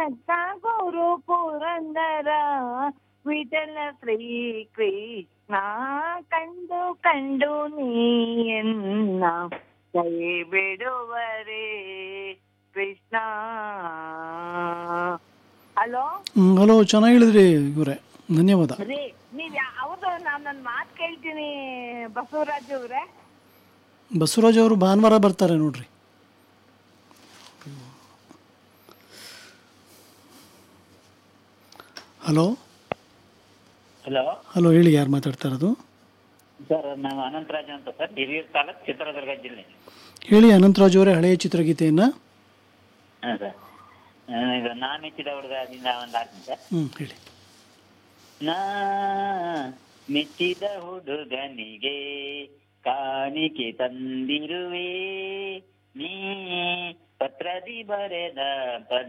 ದತ್ತ ಗುರು ಪುರಂದರ ವಿಠಲ ಶ್ರೀ ಕೃಷ್ಣ ಕಂಡು ಕಂಡು ನೀಯನ್ನ ಕೈ ಬಿಡುವರೆ ಕೃಷ್ಣ ಹಲೋ ಹಲೋ ಚೆನ್ನಾಗಿ ಹೇಳಿದ್ರಿ ಇವರೇ ಧನ್ಯವಾದ ರೀ ನೀವ್ ಯಾವ್ದು ನಾನ್ ನನ್ ಮಾತ್ ಕೇಳ್ತೀನಿ ಬಸವರಾಜ್ ಅವ್ರೆ ಬಸವರಾಜ್ ಅವರು ಭಾನುವಾರ ಬರ್ತಾರೆ ನೋಡ್ರಿ ಹಲೋ ಹಲೋ ಹಲೋ ಹೇಳಿ ಯಾರು ಮಾತಾಡ್ತಾ ಇರೋದು ಸರ್ ನಾನು ಅನಂತರಾಜ್ ಅಂತ ಸರ್ ಹಿರಿಯೂರು ತಾಲೂಕ್ ಚಿತ್ರದುರ್ಗ ಜಿಲ್ಲೆ ಹೇಳಿ ಅನಂತರಾಜ್ ಅವರೇ ಹಳೆಯ ಚಿತ್ರಗೀತೆಯನ್ನು ಹಾಂ ಸರ್ ಇದು ನಾ ಮೆಚ್ಚಿದ ಹುಡುಗದಿಂದ ಒಂದು ಹಾಕ್ತೀನಿ ಸರ್ ಹ್ಞೂ ಹೇಳಿ ನಾ ಮೆಚ್ಚಿದ ಹುಡುಗನಿಗೆ ಕಾಣಿಕೆ ತಂದಿರುವೆ ನೀ ಪತ್ರದಿ ಬರೆದ ಪದ